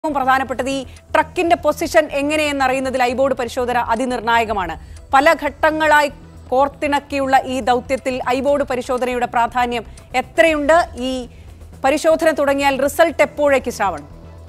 ഏറ്റവും പ്രധാനപ്പെട്ടത് ഈ ട്രക്കിന്റെ പൊസിഷൻ എങ്ങനെയെന്നറിയുന്നതിൽ ഐബോർഡ് പരിശോധന അതിനിർണായകമാണ് പല ഘട്ടങ്ങളായി കോർത്തിണക്കിയുള്ള ഈ ദൗത്യത്തിൽ ഐബോർഡ് പരിശോധനയുടെ പ്രാധാന്യം എത്രയുണ്ട് ഈ പരിശോധന തുടങ്ങിയാൽ റിസൾട്ട് എപ്പോഴേക്ക് ശ്രാവൺ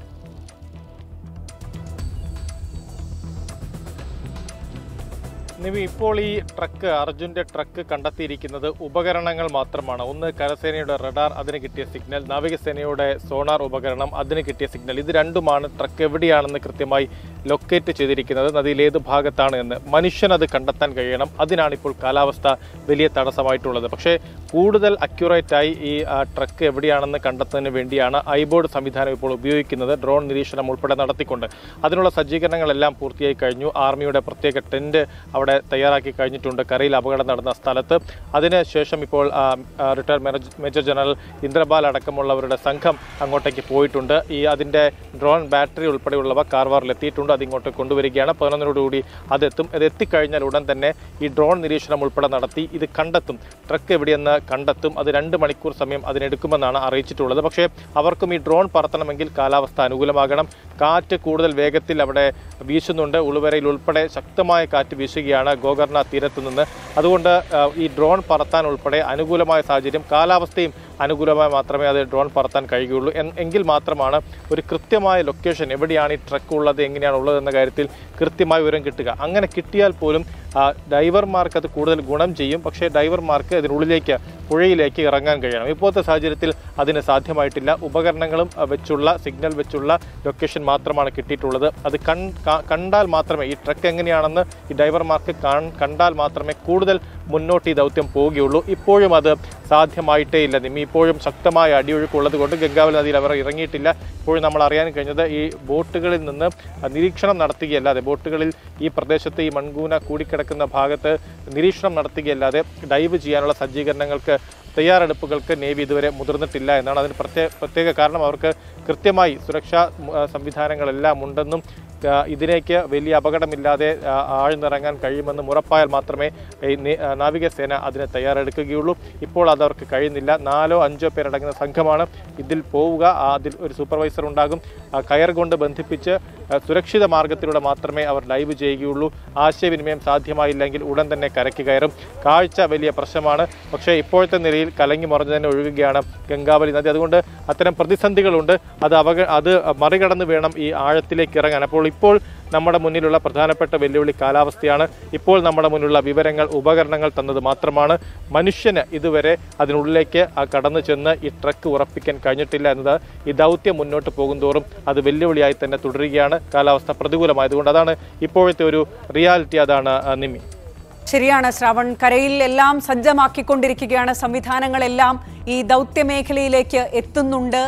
നിവി ഇപ്പോൾ ഈ ട്രക്ക് അർജുന്റെ ട്രക്ക് കണ്ടെത്തിയിരിക്കുന്നത് ഉപകരണങ്ങൾ മാത്രമാണ് ഒന്ന് കരസേനയുടെ റഡാർ അതിന് കിട്ടിയ സിഗ്നൽ നാവികസേനയുടെ സോണാർ ഉപകരണം അതിന് കിട്ടിയ സിഗ്നൽ ഇത് രണ്ടുമാണ് ട്രക്ക് എവിടെയാണെന്ന് കൃത്യമായി ലൊക്കേറ്റ് ചെയ്തിരിക്കുന്നത് നദിയിൽ ഏത് ഭാഗത്താണ് എന്ന് മനുഷ്യൻ അത് കണ്ടെത്താൻ കഴിയണം അതിനാണ് ഇപ്പോൾ കാലാവസ്ഥ വലിയ തടസ്സമായിട്ടുള്ളത് പക്ഷേ കൂടുതൽ അക്യുറേറ്റ് ആയി ഈ ആ, ട്രക്ക് എവിടെയാണെന്ന് കണ്ടെത്തുന്നതിന് വേണ്ടിയാണ് ഐബോർഡ് സംവിധാനം ഇപ്പോൾ ഉപയോഗിക്കുന്നത് ഡ്രോൺ നിരീക്ഷണം ഉൾപ്പെടെ നടത്തിക്കൊണ്ട് അതിനുള്ള സജ്ജീകരണങ്ങളെല്ലാം പൂർത്തിയായി കഴിഞ്ഞു ആർമിയുടെ പ്രത്യേക ടെന്റ് അവിടെ തയ്യാറാക്കി കഴിഞ്ഞിട്ടുണ്ട് കരയിൽ അപകടം നടന്ന സ്ഥലത്ത് അതിനുശേഷം ഇപ്പോൾ ആ, ആ, retire major- major general Indrapal അടക്കമുള്ളവരുടെ സംഘം അങ്ങോട്ടേക്ക് പോയിട്ടുണ്ട് ഈ അതിൻ്റെ ഡ്രോൺ ബാറ്ററി ഉൾപ്പെടെയുള്ളവ കാർവാറിൽ എത്തിയിട്ടുണ്ട് അതിങ്ങോട്ട് കൊണ്ടുവരികയാണ് പതിനൊന്നിനോടുകൂടി അതെത്തും അത് എത്തിക്കഴിഞ്ഞാൽ ഉടൻ തന്നെ ഈ ഡ്രോൺ നിരീക്ഷണം ഉൾപ്പെടെ നടത്തി ഇത് കണ്ടെത്തും ട്രക്ക് എവിടെയെന്ന് കണ്ടെത്തും അത് രണ്ട് മണിക്കൂർ സമയം അതിനെടുക്കുമെന്നാണ് അറിയിച്ചിട്ടുള്ളത് പക്ഷേ അവർക്കും ഈ ഡ്രോൺ പറത്തണമെങ്കിൽ കാലാവസ്ഥ അനുകൂലമാകണം കാറ്റ് കൂടുതൽ വേഗത്തിൽ അവിടെ വീശുന്നുണ്ട് ഉളുവരയിൽ ഉൾപ്പെടെ ശക്തമായ കാറ്റ് വീശുകയാണ് ഗോകർണ തീരത്ത് നിന്ന് അതുകൊണ്ട് ആ, ഈ ഡ്രോൺ പറത്താൻ ഉൾപ്പെടെ അനുകൂലമായ സാഹചര്യം കാലാവസ്ഥയും അനുകൂലമായി മാത്രമേ അത് ഡ്രോൺ പറത്താൻ കഴിയുകയുള്ളൂ എൻ- എങ്കിൽ മാത്രമാണ് ഒരു കൃത്യമായ ലൊക്കേഷൻ എവിടെയാണ് ഈ ട്രക്ക് ഉള്ളത് എങ്ങനെയാണ് ഉള്ളത് എന്ന കാര്യത്തിൽ കൃത്യമായ വിവരം കിട്ടുക അങ്ങനെ കിട്ടിയാൽ പോലും ആ, ഡൈവർമാർക്ക് അത് കൂടുതൽ ഗുണം ചെയ്യും പക്ഷേ ഡൈവർമാർക്ക് ഇതിനുള്ളിലേക്ക് പുഴയിലേക്ക് ഇറങ്ങാൻ കഴിയണം ഇപ്പോഴത്തെ സാഹചര്യത്തിൽ അതിന് സാധ്യമായിട്ടില്ല ഉപകരണങ്ങളും ആ, വെച്ചുള്ള സിഗ്നൽ വെച്ചുള്ള ലൊക്കേഷൻ മാത്രമാണ് കിട്ടിയിട്ടുള്ളത് അത് കൺ കാ- കണ്ടാൽ മാത്രമേ ഈ ട്രക്ക് എങ്ങനെയാണെന്ന് ഈ ഡൈവർമാർക്ക് കാൺ- കണ്ടാൽ മാത്രമേ കൂടുതൽ മുന്നോട്ട് ഈ ദൗത്യം പോവുകയുള്ളൂ ഇപ്പോഴും അത് സാധ്യമായിട്ടേ ഇല്ല നിമ്മി ഇപ്പോഴും ശക്തമായ അടിയൊഴുക്കുള്ളത് കൊണ്ട് ഗംഗാവലി നദിയിൽ അവർ ഇറങ്ങിയിട്ടില്ല ഇപ്പോഴും നമ്മൾ അറിയാൻ കഴിഞ്ഞത് ഈ ബോട്ടുകളിൽ നിന്ന് നിരീക്ഷണം നടത്തുകയല്ലാതെ ബോട്ടുകളിൽ ഈ പ്രദേശത്ത് ഈ മൺകൂന കൂടിക്കിടക്കുന്ന ഭാഗത്ത് നിരീക്ഷണം നടത്തുകയല്ലാതെ ഡൈവ് ചെയ്യാനുള്ള സജ്ജീകരണങ്ങൾക്ക് തയ്യാറെടുപ്പുകൾക്ക് നേവി ഇതുവരെ മുതിർന്നിട്ടില്ല എന്നാണ് അതിന് പ്രത്യേക പ്രത്യേക കാരണം അവർക്ക് കൃത്യമായി സുരക്ഷാ ഉം, ആ, സംവിധാനങ്ങളെല്ലാം ഉണ്ടെന്നും ആ, ഇതിലേക്ക് വലിയ അപകടമില്ലാതെ ആ, ആഴ്ന്നിറങ്ങാൻ കഴിയുമെന്നും ഉറപ്പായാൽ മാത്രമേ ഈ നി- ആ, നാവികസേന അതിന് തയ്യാറെടുക്കുകയുള്ളൂ ഇപ്പോൾ അത് അവർക്ക് കഴിയുന്നില്ല നാലോ അഞ്ചോ പേരടങ്ങുന്ന സംഘമാണ് ഇതിൽ പോവുക ആ, അതിൽ ഒരു സൂപ്പർവൈസർ ഉണ്ടാകും ആ, കയർ കൊണ്ട് ബന്ധിപ്പിച്ച് ആ, സുരക്ഷിത മാർഗത്തിലൂടെ മാത്രമേ അവർ ഡൈവ് ചെയ്യുകയുള്ളൂ ആശയവിനിമയം സാധ്യമായില്ലെങ്കിൽ ഉടൻ തന്നെ കരയ്ക്ക് കയറും കാഴ്ച വലിയ പ്രശ്നമാണ് പക്ഷേ ഇപ്പോഴത്തെ നിലയിൽ കലങ്ങി മറിഞ്ഞു തന്നെ ഒഴുകുകയാണ് ഗംഗാവലി നദി അതുകൊണ്ട് അത്തരം പ്രതിസന്ധികളുണ്ട് അത് അവക അത് മറികടന്ന് വേണം ഈ ആഴത്തിലേക്ക് ഇറങ്ങാൻ അപ്പോൾ ഇപ്പോൾ നമ്മുടെ മുന്നിലുള്ള പ്രധാനപ്പെട്ട വെല്ലുവിളി കാലാവസ്ഥയാണ് ഇപ്പോൾ നമ്മുടെ മുന്നിലുള്ള വിവരങ്ങൾ ഉപകരണങ്ങൾ തന്നത് മാത്രമാണ് മനുഷ്യന് ഇതുവരെ അതിനുള്ളിലേക്ക് ആ കടന്നു ചെന്ന് ഈ ട്രക്ക് ഉറപ്പിക്കാൻ കഴിഞ്ഞിട്ടില്ല എന്നത് ഈ ദൗത്യം മുന്നോട്ട് പോകുന്തോറും അത് വെല്ലുവിളിയായി തന്നെ തുടരുകയാണ് കാലാവസ്ഥ പ്രതികൂലമായതുകൊണ്ട് അതാണ് ഇപ്പോഴത്തെ ഒരു റിയാലിറ്റി അതാണ് ആ, നിമി ശരിയാണ് ശ്രാവൺ കരയിൽ എല്ലാം സജ്ജമാക്കിക്കൊണ്ടിരിക്കുകയാണ് സംവിധാനങ്ങളെല്ലാം ഈ ദൗത്യ മേഖലയിലേക്ക് എത്തുന്നുണ്ട്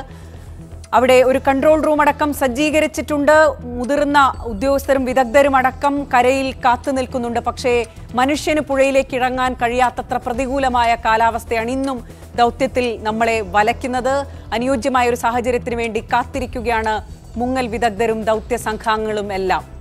അവിടെ ഒരു കൺട്രോൾ റൂം അടക്കം സജ്ജീകരിച്ചിട്ടുണ്ട് മുതിർന്ന ഉദ്യോഗസ്ഥരും വിദഗ്ധരും അടക്കം കരയിൽ കാത്തു നിൽക്കുന്നുണ്ട് പക്ഷേ മനുഷ്യന് പുഴയിലേക്ക് ഇറങ്ങാൻ കഴിയാത്തത്ര പ്രതികൂലമായ കാലാവസ്ഥയാണ് ഇന്നും ദൗത്യത്തിൽ നമ്മളെ വലയ്ക്കുന്നത് അനുയോജ്യമായ ഒരു സാഹചര്യത്തിന് വേണ്ടി കാത്തിരിക്കുകയാണ് മുങ്ങൽ വിദഗ്ധരും ദൗത്യ സംഘാംഗങ്ങളും എല്ലാം